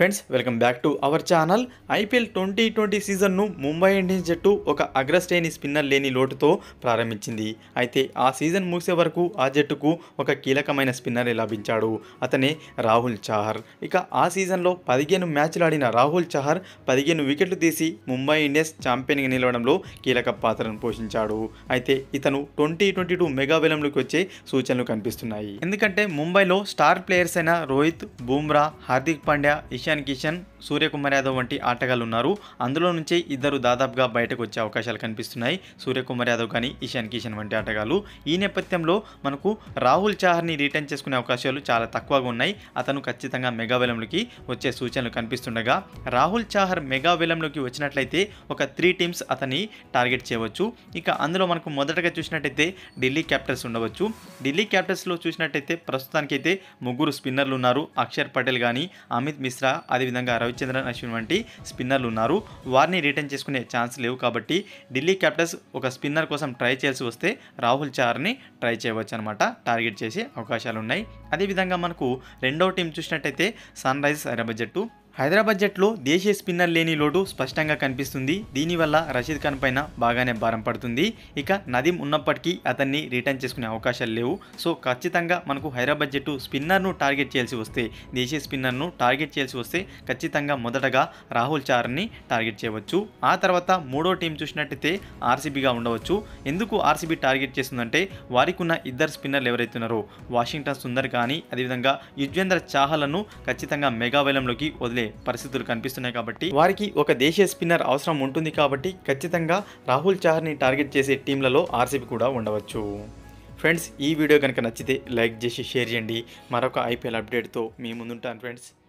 friends welcome back to our channel IPL twenty twenty సీజన్ను Mumbai Indians జట్టు ఒక అగ్రశ్రేణి స్పిన్నర్ లేని లోటుతో ప్రారంభించింది అయితే ఆ సీజన్ ముగిసే వరకు ఆ జట్టుకు ఒక కీలకమైన స్పిన్నర్ లభించాడు అతనే రాహుల్ చహర్ ఇక ఆ సీజన్లో పదిహేను మ్యాచ్లు ఆడిన రాహుల్ చహర్ పదిహేను వికెట్లు తీసి ముంబై ఇండియన్స్ ఛాంపియన్గా నిలవడంలో కీలక పాత్రను పోషించాడు అయితే ఇతను ట్వంటీ ట్వంటీ టూ మెగా వేలంలోకి వచ్చే సూచనలు కనిపిస్తున్నాయి ఎందుకంటే ముంబైలో స్టార్ ప్లేయర్స్ అయిన రోహిత్ బూమ్రా హార్దిక్ పాండ్యా ఇషాన్ కిషన్ సూర్యకుమార్ యాదవ్ వంటి ఆటగాళ్ళు ఉన్నారు అందులో నుంచే ఇద్దరు దాదాపుగా బయటకు వచ్చే అవకాశాలు కనిపిస్తున్నాయి సూర్యకుమార్ యాదవ్ కానీ ఇషాన్ కిషన్ వంటి ఆటగాళ్ళు ఈ నేపథ్యంలో మనకు రాహుల్ చాహర్ని రిటర్న్ చేసుకునే అవకాశాలు చాలా తక్కువగా ఉన్నాయి అతను ఖచ్చితంగా మెగా వేలంలోకి వచ్చే సూచనలు కనిపిస్తుండగా రాహుల్ చాహర్ మెగా వేలంలోకి వచ్చినట్లయితే ఒక త్రీ టీమ్స్ అతన్ని టార్గెట్ చేయవచ్చు ఇక అందులో మనకు మొదటగా చూసినట్టయితే ఢిల్లీ క్యాపిటల్స్ ఉండవచ్చు ఢిల్లీ క్యాపిటల్స్లో చూసినట్టయితే ప్రస్తుతానికైతే ముగ్గురు స్పిన్నర్లు ఉన్నారు అక్షర్ పటేల్ కానీ అమిత్ మిశ్రా అదేవిధంగా రవిచంద్రన్ అశ్విన్ వంటి స్పిన్నర్లు ఉన్నారు వారిని రిటర్న్ చేసుకునే ఛాన్స్ లేవు కాబట్టి ఢిల్లీ క్యాపిటల్స్ ఒక స్పిన్నర్ కోసం ట్రై చేయాల్సి వస్తే రాహుల్ చార్ని ట్రై చేయవచ్చు అనమాట టార్గెట్ చేసే అవకాశాలు ఉన్నాయి అదేవిధంగా మనకు రెండవ టీం చూసినట్టయితే సన్ రైజర్స్ హైదరాబాద్ జట్టు హైదరాబాద్ జట్లో దేశీయ స్పిన్నర్ లేని లోటు స్పష్టంగా కనిపిస్తుంది దీనివల్ల రషీద్ ఖాన్ పైన బాగానే భారం పడుతుంది ఇక నదీం ఉన్నప్పటికీ అతన్ని రిటర్న్ చేసుకునే అవకాశాలు లేవు సో ఖచ్చితంగా మనకు హైదరాబాద్ జట్టు స్పిన్నర్ను టార్గెట్ చేయాల్సి వస్తే దేశీయ స్పిన్నర్ను టార్గెట్ చేయాల్సి వస్తే ఖచ్చితంగా మొదటగా రాహుల్ చార్ని టార్గెట్ చేయవచ్చు ఆ తర్వాత మూడో టీం చూసినట్టయితే ఆర్సీబీగా ఉండవచ్చు ఎందుకు ఆర్సీబీ టార్గెట్ చేస్తుందంటే వారికి ఉన్న ఇద్దరు స్పిన్నర్లు ఎవరైతే ఉన్నారో వాషింగ్టన్ సుందర్ కానీ అదేవిధంగా యుజ్వేంద్ర చాహలను ఖచ్చితంగా మెగా వేలంలోకి వదిలే పరిస్థితులు కనిపిస్తున్నాయి కాబట్టి వారికి ఒక దేశీయ స్పిన్నర్ అవసరం ఉంటుంది కాబట్టి ఖచ్చితంగా రాహుల్ చాహర్ని టార్గెట్ చేసే టీంలలో ఆర్సీబీ కూడా ఉండవచ్చు ఫ్రెండ్స్ ఈ వీడియో కనుక నచ్చితే లైక్ చేసి షేర్ చేయండి మరొక ఐపీఎల్ అప్డేట్తో మీ ముందుంటాను ఫ్రెండ్స్